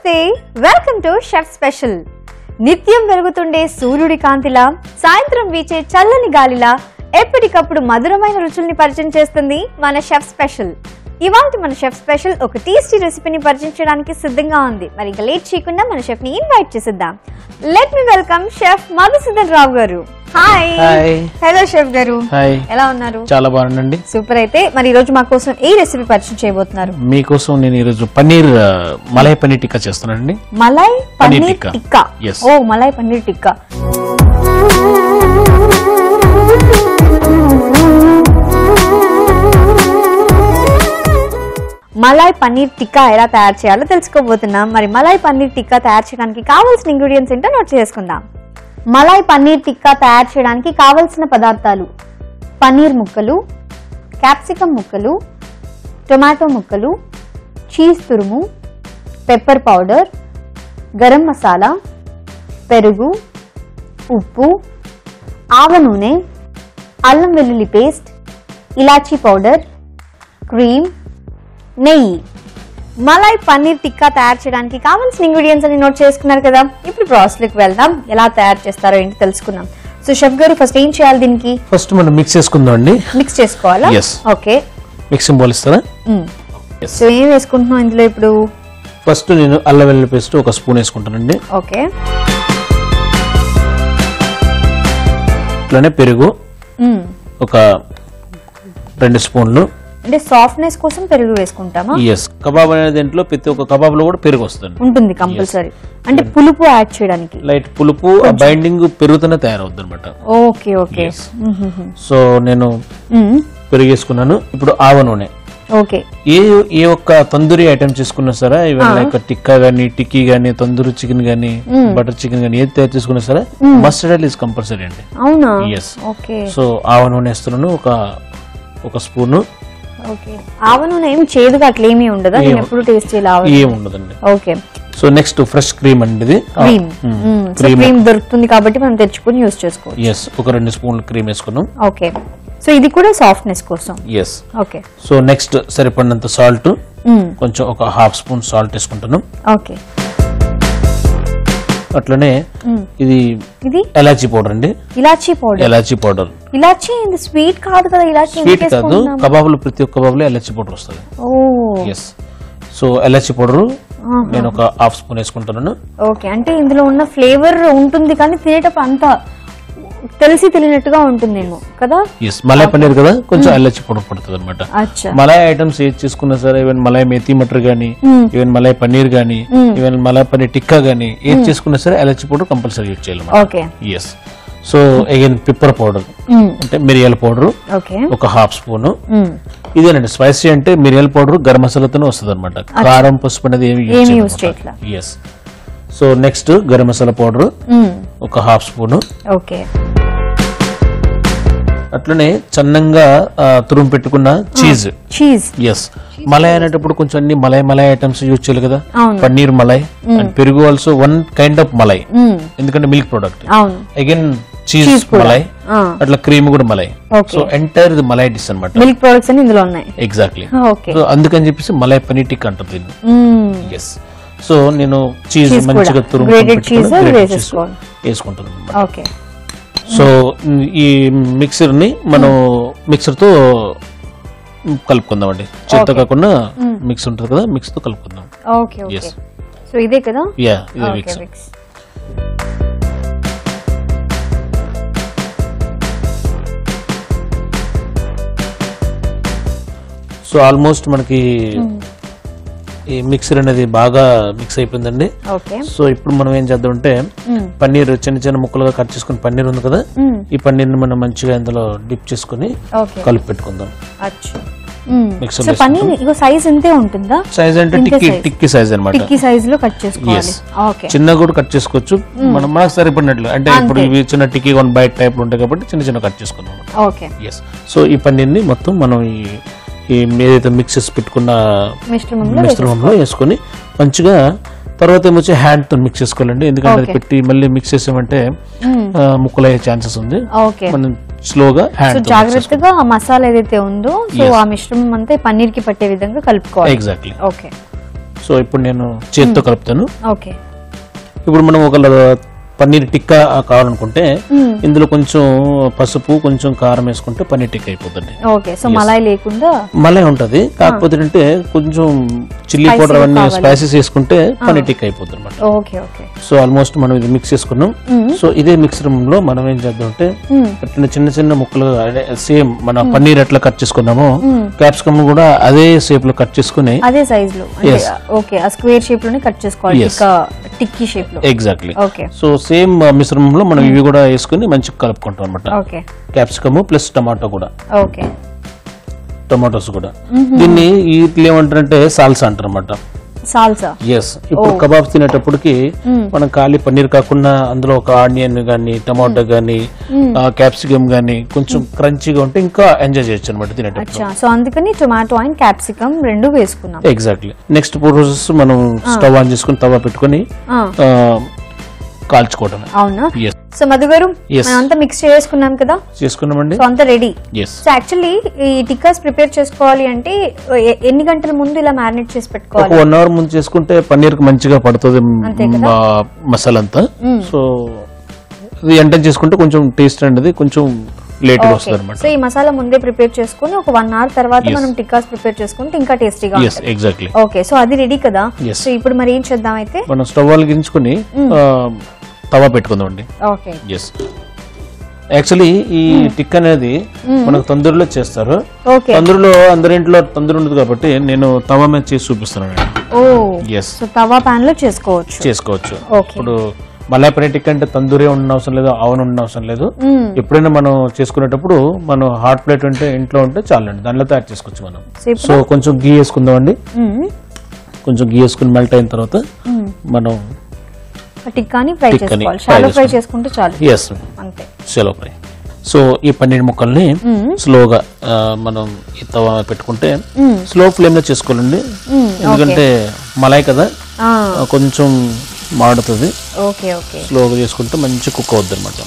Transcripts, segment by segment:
నమస్తే welcome to chef special నిత్యం వెలుగుతుండే సూర్యుడి కాంతిలా సాయంత్రం వీచే చల్లని గాలిలా ఎప్పటికప్పుడు మధురమైన రుచుల్ని పరిచయం చేస్తుంది మన షెఫ్ స్పెషల్ ఇవాళ మన షెఫ్ స్పెషల్ ఒక టేస్టీ రెసిపీని పరిచయం చేయడానికి సిద్ధంగా ఉంది మరి ఇంకా లేట్ చేయకుండా మన షెఫ్ ని ఇన్వైట్ చేసిద్దాం let me welcome chef Madhusudan Rao garu hi hi hello chef garu hi ఎలా ఉన్నారు చాలా బాగుందండి సూపర్ అయితే మరి ఈ రోజు మా కోసం ఏ రెసిపీ పరిచయం చేయబోతున్నారు మీకోసం నేను ఈరోజు పన్నీర్ ఆ, మలై పన్నీర్ టిక్కా చేస్తానండి మలై పన్నీర్ పన్నీర్ టిక్కా. టిక్కా Yes. ఓ మలై పన్నీర్ టిక్కా మలాయ్ పన్నీర్ టిక్కా ఎలా తయారు చేయాలో తెలుసుకోబోతున్నాం మరి మలాయ్ పన్నీర్ టిక్కా తయారు చేయడానికి కావాల్సిన ఇంగ్రీడియంట్స్ ఏంటో నోట్ చేసుకుందాం మలాయ్ పన్నీర్ టిక్కా తయారు చేయడానికి కావలసిన పదార్థాలు పన్నీర్ ముక్కలు క్యాప్సికమ్ ముక్కలు టొమాటో ముక్కలు చీజ్ తురుము పెప్పర్ పౌడర్ గరం మసాలా పెరుగు ఉప్పు ఆవ నూనె అల్లం వెల్లుల్లి పేస్ట్ ఇలాచీ పౌడర్ క్రీమ్ నెయ్యి మలై పన్నీర్ టిక్కా తయారు చేయడానికి కావాల్సిన ఇంగ్రీడియంట్స్ అని నోట్ చేసుకున్నారు కదా ఇప్పుడు ప్రాసెస్లోకి వెళ్దాం ఎలా తయారు చేస్తారో ఏంటి తెలుసుకుందాం సో షెఫ్ గారు ఫస్ట్ ఏం చేయాలి దీనికి ఫస్ట్ మనం మిక్స్ చేసుకుందాం అండి మిక్స్ చేసుకోవాలా Yes. ఓకే మిక్సింగ్ బౌల్ ఇస్తారా Yes. సో ఏం వేసుకుంటున్నాం ఇందులో ఇప్పుడు ఫస్ట్ నేను అల్లం వెల్లుల్లి పేస్ట్ ఒక స్పూన్ వేసుకుంటానండి ఓకే ఇట్లానే పెరుగు మ్మ్. ఒక రెండు స్పూన్లు అంటే సాఫ్ట్నెస్ కోసం పెరుగు వేసుకుంటామా ఎస్ కబాబ్ అనే దీంట్లో ప్రతి ఒక్క కబాబ్ లో కూడా పెరుగు వస్తుంది ఉంటుంది కంపల్సరీ అంటే పులుపు యాడ్ చేయడానికి లైట్ పులుపు బైండింగ్ పెరుగుతూనే తయారవుద్ది అనమాట ఓకే ఓకే Yes. సో నేను పెరుగు వేసుకున్నాను ఇప్పుడు ఆవ నూనె ఓకే ఏ ఏ ఒక్క తందూరి ఐటమ్ చేసుకున్నా సరే ఈవెన్ లైక్ టిక్కా గానీ టిక్కీ గానీ తందూరి చికెన్ గానీ బటర్ చికెన్ గానీ ఏది తయారు చేసుకున్నా సరే మస్టర్డ్ ఆయిల్ ఇస్ కంపల్సరీ అండి అవునా ఎస్ ఓకే సో ఆవ నూనె వేస్తున్నాను ఒక ఒక స్పూను ఓకే ఆవ నూనె ఏం చేదుగా అట్లా ఏమీ ఉండదా నేను ఎప్పుడు టేస్ట్ చేయాలి ఆవ ఏం ఉండదండి okay so next fresh cream అండి ఇది క్రీమ్ సో క్రీమ్ దొరుకుతుంది కాబట్టి మనం తెచ్చుకొని యూస్ చేసుకోవచ్చు ఎస్ ఒక రెండు స్పూన్లు క్రీమ్ వేసుకున్నాం ఓకే సో ఇది కూడా సాఫ్ట్నెస్ కోసం ఎస్ ఓకే సో నెక్స్ట్ సరిపడినంత సాల్ట్ కొంచెం ఒక హాఫ్ స్పూన్ సాల్ట్ వేసుకుంటాను ఓకే అట్లనే ఇది ఇది ఎలాచీ పౌడర్ అండి ఇలాచీ పౌడర్ ఎలాచీ పౌడర్ ఇలాచీ ఇది స్వీట్ కాదు కదా ఇలాచీ ఎందుకు స్వీట్ కాదు వేసుకుంటున్నాం? కబాబులు ప్రతి ఒక్క కబాబులో ఎలాచీ పౌడర్ వస్తుంది ఓ ఎస్ సో ఎలాచీ పౌడర్ నేను ఒక హాఫ్ స్పూన్ వేసుకుంటున్నాను ఓకే అంటే ఇందులో ఉన్న ఫ్లేవర్ ఉంటుంది కానీ తినేటప్పుడు అంత తెలిసి తెలియనట్టుగా ఉంటుందేమో కదా ఎస్ మలై పన్నీర్ కదా కొంచెం ఎలాచీ పౌడర్ పడుతుంది అనమాట అచ్చా మలై ఐటమ్స్ ఏది చేసుకున్నా సరే ఈవెన్ మలై మెథీ మటర్ గానీ ఈవెన్ మలై పన్నీర్ గానీ ఈవెన్ మలై పన్నీర్ టిక్కా గానీ ఏది చేసుకున్నా సరే ఎలాచీ పౌడర్ కంపల్సరీ యూజ్ చేయాలి okay yes so again pepper powder అంటే మిరియాల పౌడర్ ఓకే ఒక హాఫ్ స్పూన్ ఇదేనండి స్పైసీ అంటే మిరియాల పౌడర్ గరం మసాలాతోనే వస్తుంది అనమాట కారం పసుపు అనేది ఏమి ఏమి యూజ్ చేయట్లా yes so next garam masala powder ఒక హాఫ్ స్పూన్ ఓకే అట్లనే చన్నంగా ఆ, తురుము పెట్టుకున్న చీజ్ చీజ్ ఎస్ మలై అనేటప్పుడు కొంచెం అన్ని మలై మలై ఐటమ్స్ యూజ్ చేయాలి కదా అవును. పన్నీర్ మలై అండ్ పెరుగు also one kind of malai ఎందుకంటే మిల్క్ ప్రొడక్ట్ అవును అగైన్ చీజ్ మలై ఆ. అట్లా క్రీమ్ కూడా మలై Okay. సో ఎంటైర్ ఇది మలై డిష్ అనమాట మిల్క్ ప్రొడక్ట్స్ అని ఇందులో ఉన్నాయి ఎగ్జాక్ట్లీ ఓకే సో అందుకని చెప్పేసి మలై పనీర్ టిక్ అంటారు దీన్ని మ్మ్. ఎస్ సో నేను చీజ్ Cheese మంచిగా కూడా. తురుము Grated cheese వేసేసుకోవాలి. వేసుకుంటాను అనమాట ఓకే సో ఈ మిక్సర్ ని మనం మిక్సర్ తో కలుపుకుందాం అండి చేత్తో కాకుండా మిక్స్ ఉంటుంది కదా మిక్స్ తో కలుపుకుందాం ఓకే ఓకే Yes. సో ఇదే కదా యా ఇది okay mix mix so almost మనకి ఈ మిక్సర్ అనేది బాగా మిక్స్ అయిపోయిందండి ఓకే సో ఇప్పుడు మనం ఏం చేద్దాం అంటే పన్నీర్ చిన్న చిన్న ముక్కలుగా కట్ చేసుకుని పన్నీర్ ఉంది కదా ఈ పన్నీర్ ని మనం మంచిగా ఇందులో డిప్ చేసుకుని ఓకే కలిపి పెట్టుకుందాం అచ్చా మిక్సర్ సో పన్నీర్ ఇగో సైజ్ ఇంతే ఉంటుందా సైజ్ అంటే ఇంతే టిక్కీ size. టిక్కీ సైజ్ అనమాట టిక్కీ సైజ్ లో కట్ చేసుకోవాలి ఓకే చిన్న కూడా కట్ చేసుకోవచ్చు మనం మనకు సరిపడినట్లు అంటే ఇప్పుడు ఇవి చిన్న టిక్కీ వన్ బైట్ టైప్ ఉంటాయి కాబట్టి చిన్న చిన్న కట్ చేసుకున్నాం ఓకే ఎస్ సో ఈ పన్నీర్ని మొత్తం మనం ఈ ఈ ఏదైతే మిక్సెస్ పెట్టుకున్న మిశ్రమంలో మిశ్రమంలో వేసుకొని మంచిగా తర్వాత ఏమొచ్చి హ్యాండ్ తో మిక్స్ చేసుకోవాలండి ఎందుకంటే అది పెట్టి మళ్ళీ మిక్స్ చేసామంటే ఆ, ముక్కలు అయ్యే ఛాన్సెస్ ఉంది ఓకే మనం స్లోగా సో హ్యాండ్ జాగ్రత్తగా ఆ మసాలా ఏదైతే ఉందో సో ఆ మిశ్రమం అంతా ఈ పన్నీర్ కి పట్టే విధంగా కలుపుకోవాలి ఎగ్జాక్ట్లీ ఓకే సో ఇప్పుడు నేను చేతితో కలుపుతాను ఓకే ఇప్పుడు మనం ఒక పన్నీర్ టిక్కా కావాలనుకుంటే ఇందులో కొంచెం పసుపు కొంచెం కారం వేసుకుంటే పన్నీర్ టిక్కా అయిపోతుంది ఓకే సో మలాయి లేకుండా మళ్ళీ ఉంటది కాకపోతే ఏంటంటే కొంచెం చిల్లీ పౌడర్ అవన్నీ స్పైసెస్ వేసుకుంటే పన్నీర్ టిక్కా అయిపోతుంది అనమాట ఓకే ఓకే సో ఆల్మోస్ట్ మనం ఇది మిక్స్ చేసుకున్నాం సో ఇదే మిక్సర్ లో మనం ఏం చేద్దాం అంటే చిన్న చిన్న చిన్న ముక్కలు సేమ్ మన పన్నీర్ ఎట్లా కట్ చేసుకున్నామో క్యాప్సికమ్ కూడా అదే షేప్ లో కట్ చేసుకుని అదే సైజ్ లో అంటే ఓకే ఆ స్క్వేర్ షేప్ లోనే కట్ చేసుకోవాలి Yes. టిక్కా టిక్కీ షేప్ లో ఎగ్జాక్ట్లీ ఓకే సో సేమ్ మిశ్రమంలో మనం ఇవి కూడా వేసుకుని మంచిగా కలుపుకుంటాం అనమాట ఓకే క్యాప్సికమ్ ప్లస్ టమాటో కూడా ఓకే టమాటోస్ కూడా దీన్ని వీటిలో ఏమంటారంటే సాల్సా అంటారు అనమాట సాల్సా ఎస్ ఇప్పుడు కబాబ్స్ తినేటప్పటికి మనం ఖాళీ పన్నీర్ కాకుండా అందులో ఒక ఆనియన్ గానీ టమాటో గానీ క్యాప్సికమ్ గానీ కొంచెం క్రంచీగా ఉంటే ఇంకా ఎంజాయ్ చేయొచ్చు అనమాట తినేటప్పుడు అచ్చా సో అందుకని టొమాటో అండ్ క్యాప్సికమ్ రెండు వేసుకున్నాం ఎగ్జాక్ట్లీ నెక్స్ట్ ప్రాసెస్ మనం స్టవ్ ఆన్ చేసుకుని తవా పెట్టుకుని ఆ, ఆ, కాల్చుకోవడమే అవునా ఎస్ సో మధు గారు Yes. మనం అంతా మిక్స్ చేసుకున్నాం కదా చేసుకున్నామండి సో అంతా రెడీ ఎస్ సో యాక్చువల్లీ ఈ టిక్కాస్ ప్రిపేర్ చేసుకోవాలి అంటే ఎ- ఎన్ని గంటల ముందు ఇలా మ్యారినేట్ చేసి ఒక పెట్టుకోవాలి వన్ అవర్ ముందు చేసుకుంటే పన్నీర్ కి మంచిగా పడుతుంది మా- మసాలా అంతా సో ఇది ఎంటర్ చేసుకుంటే కొంచెం టేస్ట్ అనేది కొంచెం లేట్ గా వస్తుంది అనమాట సో ఈ మసాలా ముందే ప్రిపేర్ చేసుకుని ఒక వన్ అవర్ తర్వాత మనం టిక్కాస్ ప్రిపేర్ చేసుకుంటే ఇంకా టేస్టీగా ఎస్ ఎగ్జాక్ట్లీ ఓకే సో అది రెడీ కదా Yes. సో ఇప్పుడు మరి ఏం చేద్దాం అయితే మనం స్టవ్ వెలిగించుకుని ఆ, తవా పెట్టుకుందాం అండి ఓకే ఎస్ యాక్చువల్లీ ఈ టిక్ అనేది మనకు తందూరులో చేస్తారు ఓకే తందూరులో అందరింట్లో తందూరు ఉండదు కాబట్టి నేను తవా మీద చేసి చూపిస్తున్నాను ఓ ఎస్ సో తవా పాన్ లో చేసుకోవచ్చు చేసుకోవచ్చు ఓకే ఇప్పుడు మలై పన్నీర్ టిక్ అంటే తందూరి ఉండడం అవసరం లేదు ఆవన్ ఉండడం అవసరం లేదు ఎప్పుడైనా మనం చేసుకునేటప్పుడు మనం హాట్ ప్లేట్ ఉంటే ఇంట్లో ఉంటే చాలండి దానిలో తయారు చేసుకోవచ్చు మనం సో ఇప్పుడు సో కొంచెం గీ వేసుకుందాం అండి మ్మ్. కొంచెం గీ వేసుకుని మెల్ట్ అయిన తర్వాత మనం ఆ టిక్కాని ఫ్రై టిక్కాని చేసుకోవాలి fry షాలో ఫ్రై చేసుకోవాలి. చేసుకుంటే చాలు ఎస్ అంతే సెలో ఫ్రై సో ఈ పన్నీర్ ముక్కల్ని స్లోగా ఆ, మనం ఈ తవా మీద పెట్టుకుంటే స్లో ఫ్లేమ్ లో చేసుకోవాలండి ఎందుకంటే మలై కదా ఆ, ఆ, కొంచెం మాడుతుంది ఓకే ఓకే స్లోగా చేసుకుంటే మంచి కుక్ అవుద్ది అనమాట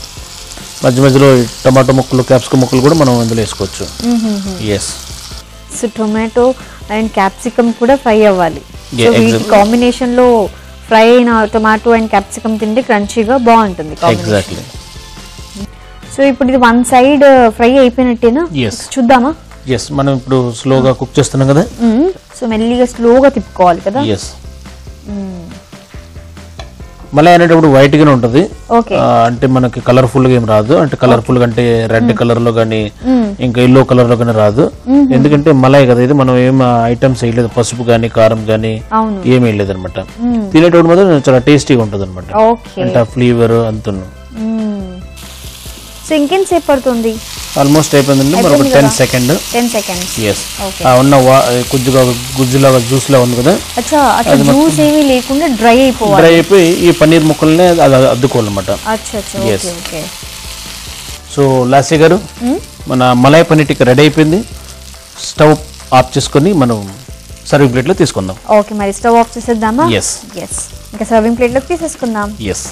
మధ్య మధ్యలో ఈ టమాటో ముక్కలు క్యాప్సికం ముక్కలు కూడా మనం అందులో వేసుకోవచ్చు yes so tomato and capsicum కూడా ఫ్రై అవ్వాలి Yeah, సో వీటి exactly. కాంబినేషన్ లో ఫ్రై అయిన టొమాటో అండ్ క్యాప్సికమ్ తింటే క్రంచీగా బాగుంటుంది కాంబినేషన్ ఎగ్జాక్ట్లీ సో ఇప్పుడు ఇది వన్ సైడ్ ఫ్రై అయిపోయినట్టేనా ఎస్ చూద్దామా ఎస్ మనం ఇప్పుడు స్లోగా కుక్ చేస్తున్నాం కదా మ్మ్. సో మెల్లిగా స్లోగా తిప్పుకోవాలి కదా ఎస్ మళ్ళీ అనేటప్పుడు వైట్ గానే ఉంటది ఓకే ఆ, అంటే మనకి కలర్ఫుల్ గా ఏం రాదు అంటే కలర్ఫుల్ గా అంటే రెడ్ కలర్ లో గానీ ఇంకా ఎల్లో కలర్ లో గానీ రాదు ఎందుకంటే మలాయ్ కదా ఇది మనం ఏం ఐటమ్స్ వేయలేదు పసుపు గానీ కారం గానీ అవును ఏం వేయలేదు అనమాట తినేటప్పుడు మాత్రం చాలా టేస్టీగా ఉంటది అనమాట ఓకే అంటే ఆ ఫ్లేవర్ అంతును సో ఇంకేం సేపు పడుతుంది ఆల్మోస్ట్ అయిపోయిందండి మరి ఒక ten second ten seconds yes okay ఆ ఉన్న వా- కొద్దిగా గుజ్జులాగా జ్యూస్ లా ఉంది కదా అచ్చా అట్లా జ్యూస్ ఏమీ లేకుండా డ్రై అయిపోవాలి డ్రై అయిపోయి ఈ పన్నీర్ ముక్కల్ని అది అద్దుకోవాలన్నమాట అచ్చా అచ్చా Yes. Okay okay so Lasya garu మన మలాయ్ పన్నీర్ టిక్కా రెడీ అయిపోయింది స్టవ్ ఆఫ్ చేసుకొని మనం సర్వింగ్ ప్లేట్లో తీసుకుందాం ఓకే మరి స్టవ్ ఆఫ్ చేసేద్దామా ఎస్ ఎస్ ఇంకా సర్వింగ్ ప్లేట్లోకి తీసేసుకుందాం ఎస్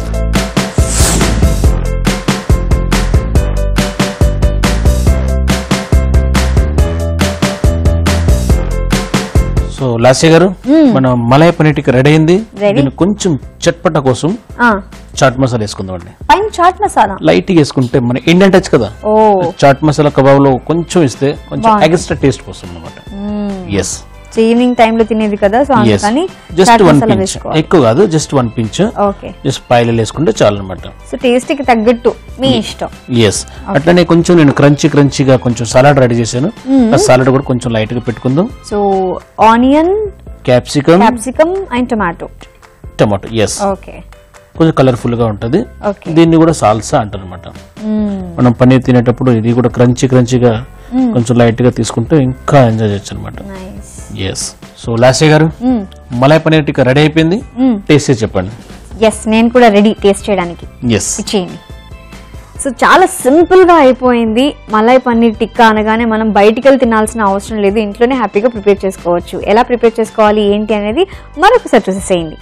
సో లాస్య గారు మన మలై పన్నీర్ టిక్కా రెడీ అయింది Ready. దీన్ని కొంచెం చట్పట కోసం ఆ, చాట్ మసాలా వేసుకుందాం అండి పైన చాట్ మసాలా లైట్ గా వేసుకుంటే మన ఇండియన్ టచ్ కదా ఓ చాట్ మసాలా కబాబ్ లో కొంచెం ఇస్తే కొంచెం ఎక్స్ట్రా టేస్ట్ కోసం అనమాట ఎస్ సో ఈవినింగ్ టైంలో తినేది కదా సో ఎస్ అందుకని just chaat one masala pinch వేసుకోవాలి ఎక్కువ కాదు just one pinch okay just పాయలు వేసుకుంటే చాలు అనమాట సో టేస్ట్కి తగ్గట్టు మీ ఇష్టం ఎస్ అట్లనే కొంచెం నేను క్రంచీ క్రంచీగా కొంచెం సలాడ్ రెడీ చేశాను ఆ సలాడ్ కూడా కొంచెం లైట్ గా పెట్టుకుందాం so onion capsicum capsicum and tomato tomato yes okay కొంచెం కలర్ఫుల్ గా ఉంటది ఓకే దీన్ని కూడా సాల్సా అంటారు అనమాట మనం పన్నీర్ తినేటప్పుడు ఇది కూడా క్రంచీ క్రంచీగా కొంచెం లైట్ గా తీసుకుంటే ఇంకా ఎంజాయ్ చేయొచ్చు అనమాట nice yes so Lasya garu malai paneer tikka ready అయిపోయింది టేస్ట్ చేసి చెప్పండి ఎస్ నేను కూడా రెడీ టేస్ట్ చేయడానికి ఎస్ ఇచ్చేయండి సో చాలా సింపుల్గా అయిపోయింది మలై పన్నీర్ టిక్కా అనగానే మనం బయటికి వెళ్ళి తినాల్సిన అవసరం లేదు ఇంట్లోనే హ్యాపీగా ప్రిపేర్ చేసుకోవచ్చు ఎలా ప్రిపేర్ చేసుకోవాలి ఏంటి అనేది మరొకసారి చూసేసేయండి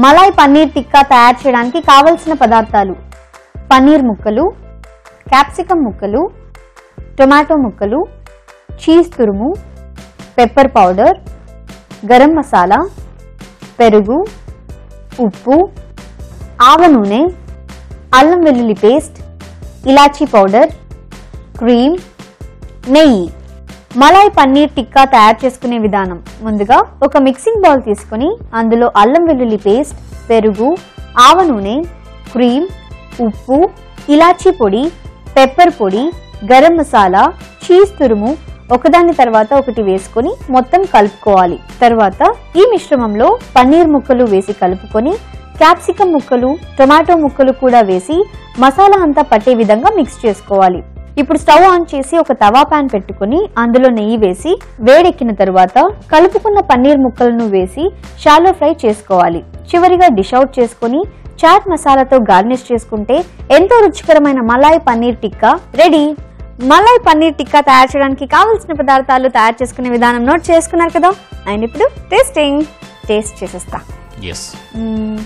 మలాయ్ పన్నీర్ టిక్కా తయారు చేయడానికి కావలసిన పదార్థాలు పన్నీర్ ముక్కలు క్యాప్సికమ్ ముక్కలు టొమాటో ముక్కలు చీజ్ తురుము పెప్పర్ పౌడర్ గరం మసాలా పెరుగు ఉప్పు ఆవ నూనె అల్లం వెల్లుల్లి పేస్ట్ ఇలాచీ పౌడర్ క్రీమ్ నెయ్యి మలాయ్ పన్నీర్ టిక్కా తయారు చేసుకునే విధానం ముందుగా ఒక మిక్సింగ్ బౌల్ తీసుకొని అందులో అల్లం వెల్లుల్లి పేస్ట్ పెరుగు ఆవ నూనె క్రీమ్ ఉప్పు ఇలాచీ పొడి పెప్పర్ పొడి గరం మసాలా చీజ్ తురుము ఒకదాని తర్వాత ఒకటి వేసుకొని మొత్తం కలుపుకోవాలి తర్వాత ఈ మిశ్రమంలో పన్నీర్ ముక్కలు వేసి కలుపుకొని క్యాప్సికం ముక్కలు టొమాటో ముక్కలు కూడా వేసి మసాలా అంతా పట్టే విధంగా మిక్స్ చేసుకోవాలి ఇప్పుడు స్టవ్ ఆన్ చేసి ఒక తవా పాన్ పెట్టుకొని అందులో నెయ్యి వేసి వేడెక్కిన తరువాత కలుపుకున్న పన్నీర్ ముక్కలను వేసి షాలో ఫ్రై చేసుకోవాలి చివరిగా డిష్ అవుట్ చేసుకొని చాట్ మసాలాతో గార్నిష్ చేసుకుంటే ఎంతో రుచికరమైన మలాయ్ పన్నీర్ టిక్కా రెడీ మలాయ్ పన్నీర్ టిక్కా తయారు చేయడానికి కావలసిన పదార్థాలు తయారు చేసుకునే విధానం నోట్ చేసుకున్నారు కదా అండ్ ఇప్పుడు టేస్టింగ్ టేస్ట్ చేసేస్తా ఎస్ మ్మ్.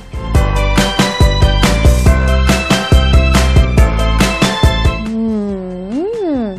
మ్మ్.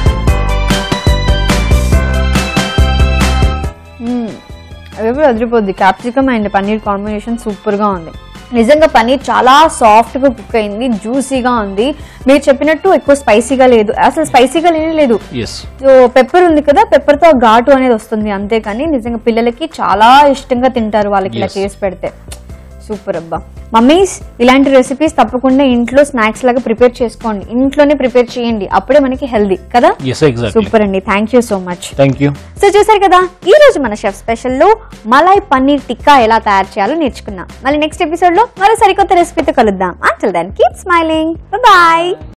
మ్మ్. అది కూడా అదిరిపోద్ది క్యాప్సికమ్ అండ్ పన్నీర్ కాంబినేషన్ సూపర్గా ఉంది నిజంగా పన్నీర్ చాలా సాఫ్ట్గా కుక్ అయింది జ్యూసీగా ఉంది మీరు చెప్పినట్టు ఎక్కువ స్పైసీగా లేదు అసలు స్పైసీగా లేనే లేదు ఎస్ సో పెప్పర్ ఉంది కదా పెప్పర్ తో ఆ ఘాటు అనేది వస్తుంది అంతేకాని నిజంగా పిల్లలకి చాలా ఇష్టంగా తింటారు వాళ్ళకి ఇలా Yes. చేసి పెడితే సూపర్ అబ్బా మమ్మీస్ ఇలాంటి రెసిపీస్ తప్పకుండా ఇంట్లో స్నాక్స్ లాగా ప్రిపేర్ చేసుకోండి ఇంట్లోనే ప్రిపేర్ చేయండి అప్పుడే మనకి హెల్దీ కదా ఎస్ ఎగ్జాక్ట్లీ సూపర్ అండి thank you so much thank you so చూసారు కదా ఈ రోజు మన షెఫ్ స్పెషల్లో మలాయ్ పన్నీర్ టిక్కా ఎలా తయారు చేయాలో నేర్చుకున్నాం మళ్ళీ నెక్స్ట్ ఎపిసోడ్ లో మరో సరికొత్త రెసిపీతో కలుద్దాం until then keep smiling bye